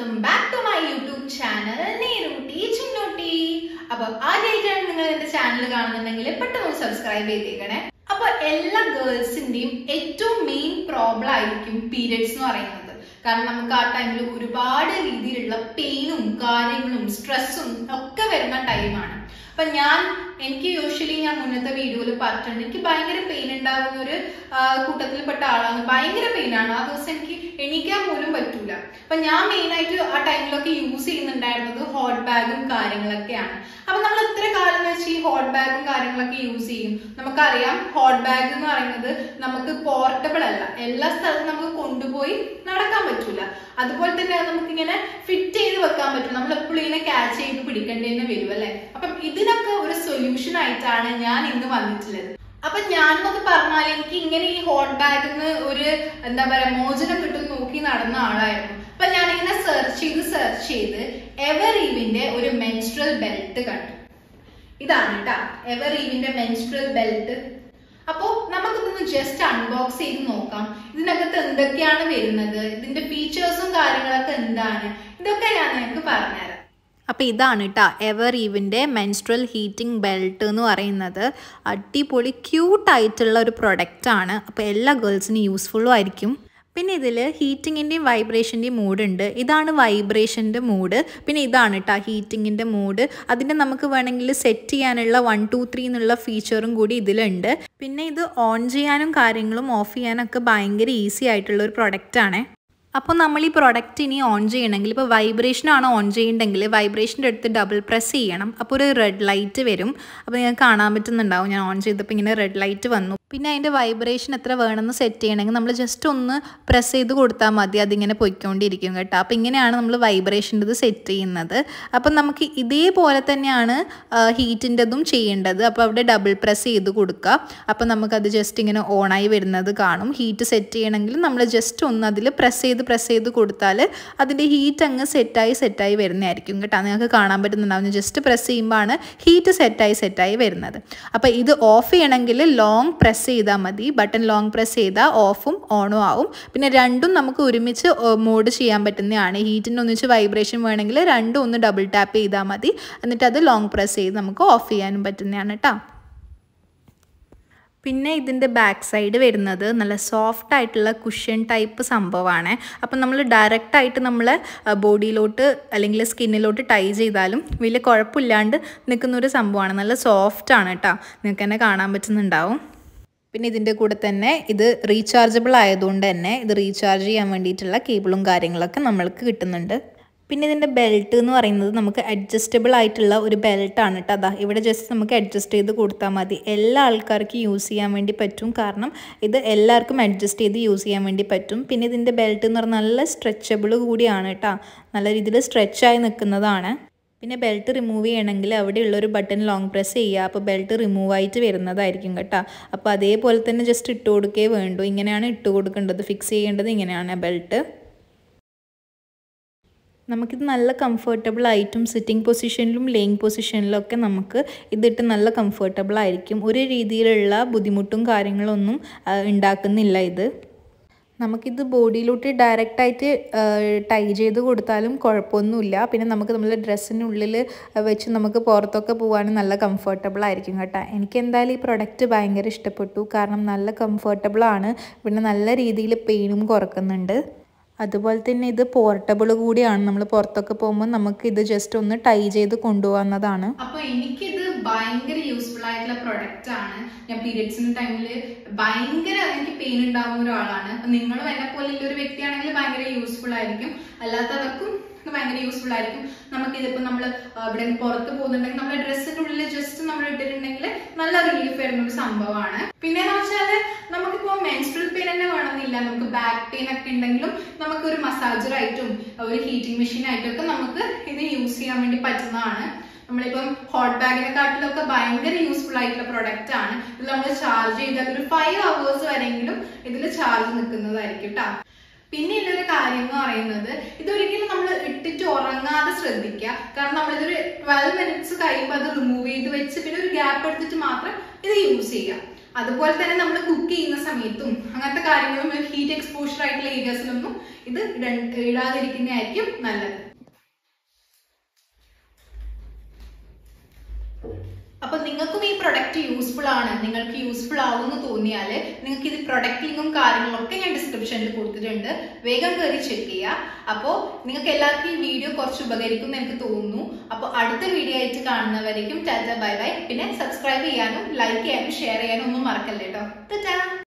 welcome back to my YouTube channel Neeru teaching naughty അപ്പൊ ആദ്യമായിട്ടാണ് നിങ്ങൾ എന്റെ ചാനൽ കാണുന്നുണ്ടെങ്കിൽ പെട്ടെന്ന് സബ്സ്ക്രൈബ് ചെയ്തേക്കണേ അപ്പൊ എല്ലാ ഗേൾസിന്റെയും ഏറ്റവും മെയിൻ പ്രോബ്ലം ആയിരിക്കും പീരിയഡ്സ് എന്ന് പറയുന്നത് കാരണം നമുക്ക് ആ ടൈമിൽ ഒരുപാട് രീതിയിലുള്ള പെയിനും കാര്യങ്ങളും സ്ട്രെസ്സും ഒക്കെ വരുന്ന ടൈമാണ് അപ്പൊ ഞാൻ എനിക്ക് യൂഷ്വലി ഞാൻ മുന്നത്തെ വീഡിയോയിൽ പറഞ്ഞിട്ടുണ്ട് എനിക്ക് ഭയങ്കര പെയിൻ ഉണ്ടാകുന്ന ഒരു കൂട്ടത്തിൽപ്പെട്ട ആളാണ് ഭയങ്കര പെയിനാണ് ആ ദിവസം എനിക്ക് എണീക്കാൻ പോലും പറ്റൂല അപ്പൊ ഞാൻ മെയിൻ ആയിട്ട് ആ ടൈമിലൊക്കെ യൂസ് ചെയ്യുന്നുണ്ടായിരുന്നത് ഹോട്ട് ബാഗും കാര്യങ്ങളൊക്കെയാണ് അപ്പൊ നമ്മൾ എത്ര കാലം വെച്ച് ഈ ഹോട്ട് ബാഗും കാര്യങ്ങളൊക്കെ യൂസ് ചെയ്യും നമുക്കറിയാം ഹോട്ട് ബാഗ് എന്ന് പറയുന്നത് നമുക്ക് പോർട്ടബിൾ അല്ല എല്ലാ സ്ഥലത്തും നമുക്ക് കൊണ്ടുപോയി നടക്കാൻ പറ്റൂല അതുപോലെ തന്നെ അത് നമുക്ക് ഇങ്ങനെ ഫിറ്റ് ചെയ്ത് വെക്കാൻ പറ്റും നമ്മൾ എപ്പോഴും ഇങ്ങനെ ക്യാച്ച് ചെയ്ത് പിടിക്കേണ്ടി തന്നെ വരും അല്ലെ അപ്പം ഇതിനൊക്കെ ഒരു സൊല്യൂഷൻ ആയിട്ടാണ് ഞാൻ ഇന്ന് വന്നിട്ടുള്ളത് അപ്പൊ ഞാൻ എന്നൊക്കെ പറഞ്ഞാൽ എനിക്ക് ഇങ്ങനെ ഈ ഹോട്ട് ബാഗിൽ നിന്ന് ഒരു എന്താ പറയാ മോചനം കിട്ടും നോക്കി നടന്ന ആളായിരുന്നു അപ്പൊ ഞാൻ ഇങ്ങനെ സെർച്ച് ചെയ്ത് സെർച്ച് ചെയ്ത് എവറീവിന്റെ ഒരു മെൻസ്ട്രൽ ബെൽറ്റ് കണ്ടു ഇതാണ് കേട്ടാ എവറീവിന്റെ മെൻസ്ട്രൽ ബെൽറ്റ് അപ്പോ നമുക്കിതൊന്ന് ജസ്റ്റ് അൺബോക്സ് ചെയ്ത് നോക്കാം ഇതിനകത്ത് എന്തൊക്കെയാണ് വരുന്നത് ഇതിന്റെ ഫീച്ചേഴ്സും കാര്യങ്ങളൊക്കെ എന്താണ് ഇതൊക്കെ ഞാൻ നിങ്ങൾക്ക് പറഞ്ഞുതരാം അപ്പോൾ ഇതാണ് കേട്ടോ എവർ ഈവിൻ്റെ മെൻസ്ട്രൽ ഹീറ്റിംഗ് ബെൽറ്റ് എന്ന് പറയുന്നത് അടിപൊളി ക്യൂട്ടായിട്ടുള്ള ഒരു പ്രൊഡക്റ്റാണ് അപ്പോൾ എല്ലാ ഗേൾസിനും യൂസ്ഫുള്ളും ആയിരിക്കും പിന്നെ ഇതിൽ ഹീറ്റിങ്ങിൻ്റെയും വൈബ്രേഷൻ്റെയും മൂഡ് ഉണ്ട് ഇതാണ് വൈബ്രേഷൻ്റെ മൂഡ് പിന്നെ ഇതാണ് കേട്ടോ ഹീറ്റിങ്ങിൻ്റെ മൂഡ് അതിൻ്റെ നമുക്ക് വേണമെങ്കിൽ സെറ്റ് ചെയ്യാനുള്ള വൺ ടു ത്രീ എന്നുള്ള ഫീച്ചറും കൂടി ഇതിലുണ്ട് പിന്നെ ഇത് ഓൺ ചെയ്യാനും കാര്യങ്ങളും ഓഫ് ചെയ്യാനൊക്കെ ഭയങ്കര ഈസി ആയിട്ടുള്ള ഒരു പ്രൊഡക്റ്റാണ് അപ്പോൾ നമ്മൾ ഈ പ്രൊഡക്റ്റ് ഇനി ഓൺ ചെയ്യണമെങ്കിൽ ഇപ്പോൾ വൈബ്രേഷൻ ആണ് ഓൺ ചെയ്യണമെങ്കിൽ വൈബ്രേഷൻ്റെ അടുത്ത് ഡബിൾ പ്രസ് ചെയ്യണം അപ്പോൾ ഒരു റെഡ് ലൈറ്റ് വരും അപ്പോൾ നിങ്ങൾക്ക് കാണാൻ പറ്റുന്നുണ്ടാവും ഞാൻ ഓൺ ചെയ്തപ്പോൾ ഇങ്ങനെ റെഡ് ലൈറ്റ് വന്നു പിന്നെ അതിൻ്റെ വൈബ്രേഷൻ എത്ര വേണമെന്ന് സെറ്റ് ചെയ്യണമെങ്കിൽ നമ്മൾ ജസ്റ്റ് ഒന്ന് പ്രസ് ചെയ്ത് കൊടുത്താൽ മതി അതിങ്ങനെ പൊയ്ക്കൊണ്ടിരിക്കും കേട്ടോ അപ്പോൾ ഇങ്ങനെയാണ് നമ്മൾ വൈബ്രേഷൻ്റെ ഇത് സെറ്റ് ചെയ്യുന്നത് അപ്പം നമുക്ക് ഇതേപോലെ തന്നെയാണ് ഹീറ്റിൻ്റെതും ചെയ്യേണ്ടത് അപ്പോൾ അവിടെ ഡബിൾ പ്രസ് ചെയ്ത് കൊടുക്കുക അപ്പോൾ നമുക്കത് ജസ്റ്റ് ഇങ്ങനെ ഓണായി വരുന്നത് കാണും ഹീറ്റ് സെറ്റ് ചെയ്യണമെങ്കിൽ നമ്മൾ ജസ്റ്റ് ഒന്ന് അതിൽ പ്രസ് ചെയ്ത് പ്രസ് ചെയ്ത് കൊടുത്താൽ അതിൻ്റെ ഹീറ്റ് അങ്ങ് സെറ്റായി സെറ്റായി വരുന്നതായിരിക്കും കേട്ടോ നിങ്ങൾക്ക് കാണാൻ പറ്റുന്നുണ്ടാവും ജസ്റ്റ് പ്രസ് ചെയ്യുമ്പോഴാണ് ഹീറ്റ് സെറ്റായി സെറ്റായി വരുന്നത് അപ്പോൾ ഇത് ഓഫ് ചെയ്യണമെങ്കിൽ ലോങ് പ്രസ് ചെയ്താൽ മതി ബട്ടൺ ലോങ് പ്രസ് ചെയ്താൽ ഓഫും ഓണും ആവും പിന്നെ രണ്ടും നമുക്ക് ഒരുമിച്ച് മോഡ് ചെയ്യാൻ പറ്റുന്നതാണ് ഹീറ്റിന് ഒന്നിച്ച് വൈബ്രേഷൻ വേണമെങ്കിൽ രണ്ടും ഒന്ന് ഡബിൾ ടാപ്പ് ചെയ്താൽ മതി എന്നിട്ട് അത് ലോങ് പ്രസ് ചെയ്ത് നമുക്ക് ഓഫ് ചെയ്യാനും പറ്റുന്നതാണ് കേട്ടോ പിന്നെ ഇതിൻ്റെ ബാക്ക് സൈഡ് വരുന്നത് നല്ല സോഫ്റ്റ് ആയിട്ടുള്ള കുഷ്യൻ ടൈപ്പ് സംഭവമാണ് അപ്പം നമ്മൾ ഡയറക്റ്റായിട്ട് നമ്മൾ ബോഡിയിലോട്ട് അല്ലെങ്കിൽ സ്കിന്നിലോട്ട് ടൈ ചെയ്താലും വലിയ കുഴപ്പമില്ലാണ്ട് നിൽക്കുന്നൊരു സംഭവമാണ് നല്ല സോഫ്റ്റ് ആണ് കേട്ടോ നിങ്ങൾക്ക് തന്നെ കാണാൻ പറ്റുന്നുണ്ടാവും പിന്നെ ഇതിൻ്റെ കൂടെ തന്നെ ഇത് റീചാർജബിൾ ആയതുകൊണ്ട് തന്നെ ഇത് റീചാർജ് ചെയ്യാൻ വേണ്ടിയിട്ടുള്ള കേബിളും കാര്യങ്ങളൊക്കെ നമ്മൾക്ക് കിട്ടുന്നുണ്ട് പിന്നെ ഇതിൻ്റെ ബെൽറ്റ് എന്ന് പറയുന്നത് നമുക്ക് അഡ്ജസ്റ്റബിൾ ആയിട്ടുള്ള ഒരു ബെൽറ്റാണ് കേട്ടോ അതാ ഇവിടെ ജസ്റ്റ് നമുക്ക് അഡ്ജസ്റ്റ് ചെയ്ത് കൊടുത്താൽ മതി എല്ലാ ആൾക്കാർക്കും യൂസ് ചെയ്യാൻ വേണ്ടി പറ്റും കാരണം ഇത് എല്ലാവർക്കും അഡ്ജസ്റ്റ് ചെയ്ത് യൂസ് ചെയ്യാൻ വേണ്ടി പറ്റും പിന്നെ ഇതിൻ്റെ ബെൽറ്റ് എന്ന് പറഞ്ഞാൽ നല്ല സ്ട്രെച്ചബിൾ കൂടിയാണ് കേട്ടോ നല്ല രീതിയിൽ സ്ട്രെച്ചായി നിൽക്കുന്നതാണ് പിന്നെ ബെൽറ്റ് റിമൂവ് ചെയ്യണമെങ്കിൽ അവിടെയുള്ള ഒരു ബട്ടൺ ലോങ് പ്രസ് ചെയ്യുക അപ്പോൾ ബെൽറ്റ് റിമൂവ് ആയിട്ട് വരുന്നതായിരിക്കും കേട്ടോ അപ്പോൾ അതേപോലെ തന്നെ ജസ്റ്റ് ഇട്ട് കൊടുക്കേ വേണ്ടൂ ഇങ്ങനെയാണ് ഇട്ട് കൊടുക്കേണ്ടത് ഫിക്സ് ചെയ്യേണ്ടത് ഇങ്ങനെയാണ് ബെൽറ്റ് നമുക്കിത് നല്ല കംഫർട്ടബിൾ ആയിട്ടും സിറ്റിംഗ് പൊസിഷനിലും ലേയിങ് പൊസിഷനിലും ഒക്കെ നമുക്ക് ഇതിട്ട് നല്ല കംഫർട്ടബിൾ ആയിരിക്കും ഒരു രീതിയിലുള്ള ബുദ്ധിമുട്ടും കാര്യങ്ങളൊന്നും ഉണ്ടാക്കുന്നില്ല ഇത് നമുക്കിത് ബോഡിയിലോട്ട് ഡയറക്റ്റായിട്ട് ടൈ ചെയ്ത് കൊടുത്താലും കുഴപ്പമൊന്നുമില്ല പിന്നെ നമുക്ക് നമ്മുടെ ഡ്രസ്സിനുള്ളിൽ വെച്ച് നമുക്ക് പുറത്തൊക്കെ പോകാനും നല്ല കംഫർട്ടബിൾ ആയിരിക്കും കേട്ടോ എനിക്ക് എന്തായാലും ഈ പ്രൊഡക്റ്റ് ഭയങ്കര ഇഷ്ടപ്പെട്ടു കാരണം നല്ല കംഫർട്ടബിളാണ് പിന്നെ നല്ല രീതിയിൽ പെയിനും കുറക്കുന്നുണ്ട് അതുപോലെ തന്നെ ഇത് പോർട്ടബിൾ കൂടിയാണ് നമ്മൾ പുറത്തൊക്കെ പോകുമ്പോൾ നമുക്ക് ഇത് ജസ്റ്റ് ഒന്ന് ടൈ ചെയ്ത് കൊണ്ടുപോകുന്നതാണ് അപ്പൊ എനിക്കിത് ഭയങ്കര യൂസ്ഫുൾ ആയിട്ടുള്ള പ്രൊഡക്റ്റ് ആണ് ഞാൻ പീരിയഡ്സിന്റെ ടൈമിൽ ഭയങ്കര എനിക്ക് പെയിൻ ഉണ്ടാകുന്ന ഒരാളാണ് അപ്പൊ നിങ്ങളും എന്നെ പോലെയുള്ള ഒരു വ്യക്തിയാണെങ്കിൽ ഭയങ്കര യൂസ്ഫുൾ ആയിരിക്കും അല്ലാത്തവർക്കും ഭയങ്കര യൂസ്ഫുൾ ആയിരിക്കും നമുക്ക് ഇതിപ്പോ നമ്മൾ ഇവിടെ പുറത്ത് പോകുന്നുണ്ടെങ്കിൽ നമ്മുടെ ഡ്രസ്സിന്റെ ഉള്ളിൽ ജസ്റ്റ് നമ്മൾ ഇട്ടിട്ടുണ്ടെങ്കിൽ നല്ല റിലീഫ് വരുന്ന ഒരു സംഭവമാണ് പിന്നെ എന്ന് വെച്ചാല് നമുക്കിപ്പോ മെൻസ്ട്രൽ പെയിൻ തന്നെ വേണമെന്നില്ല നമുക്ക് ബാക്ക് പെയിൻ ഒക്കെ ഉണ്ടെങ്കിലും നമുക്ക് ഒരു മസാജർ ആയിട്ടും ഒരു ഹീറ്റിംഗ് മെഷീൻ ആയിട്ടും ഒക്കെ നമുക്ക് ഇത് യൂസ് ചെയ്യാൻ വേണ്ടി പറ്റുന്നതാണ് നമ്മളിപ്പം ഹോട്ട് ബാഗിനെ കാട്ടിലൊക്കെ ഭയങ്കര യൂസ്ഫുൾ ആയിട്ടുള്ള പ്രൊഡക്റ്റ് ആണ് ഇത് നമ്മൾ ചാർജ് ചെയ്താൽ ഒരു ഫൈവ് അവേഴ്സ് വരെയെങ്കിലും ഇതിൽ ചാർജ് നിൽക്കുന്നതായിരിക്കും കേട്ടോ പിന്നെ ഉള്ളൊരു കാര്യം എന്ന് പറയുന്നത് ഇതൊരിക്കലും നമ്മൾ ഇട്ടിട്ട് ഉറങ്ങാതെ ശ്രദ്ധിക്കുക കാരണം നമ്മളിതൊരു ട്വൽവ് മിനിറ്റ്സ് കഴിയുമ്പോൾ അത് റിമൂവ് ചെയ്ത് വെച്ച് പിന്നെ ഒരു ഗ്യാപ്പ് എടുത്തിട്ട് മാത്രം ഇത് യൂസ് ചെയ്യുക അതുപോലെ തന്നെ നമ്മൾ കുക്ക് ചെയ്യുന്ന സമയത്തും അങ്ങനത്തെ കാര്യങ്ങളും ഹീറ്റ് എക്സ്പോഷർ ആയിട്ടുള്ള ഏരിയാസിലൊന്നും ഇത് ഇട- ഇടാതിരിക്കുന്നതായിരിക്കും നല്ലത് അപ്പൊ നിങ്ങൾക്കും ഈ പ്രൊഡക്റ്റ് യൂസ്ഫുൾ ആണ് നിങ്ങൾക്ക് യൂസ്ഫുൾ ആവുമെന്ന് തോന്നിയാൽ നിങ്ങൾക്ക് ഇത് പ്രൊഡക്റ്റ് ലിങ്കും കാര്യങ്ങളൊക്കെ ഞാൻ ഡിസ്ക്രിപ്ഷനിൽ കൊടുത്തിട്ടുണ്ട് വേഗം കയറി ചെക്ക് ചെയ്യുക അപ്പോൾ നിങ്ങൾക്ക് എല്ലാവർക്കും ഈ വീഡിയോ കുറച്ച് ഉപകരിക്കും എന്ന് എനിക്ക് തോന്നുന്നു അപ്പോൾ അടുത്ത വീഡിയോ ആയിട്ട് കാണുന്നവരേക്കും ടാറ്റ ബൈ ബൈ പിന്നെ സബ്സ്ക്രൈബ് ചെയ്യാനും ലൈക്ക് ചെയ്യാനും ഷെയർ ചെയ്യാനും ഒന്നും മറക്കല്ലേ കേട്ടോ ടാറ്റാ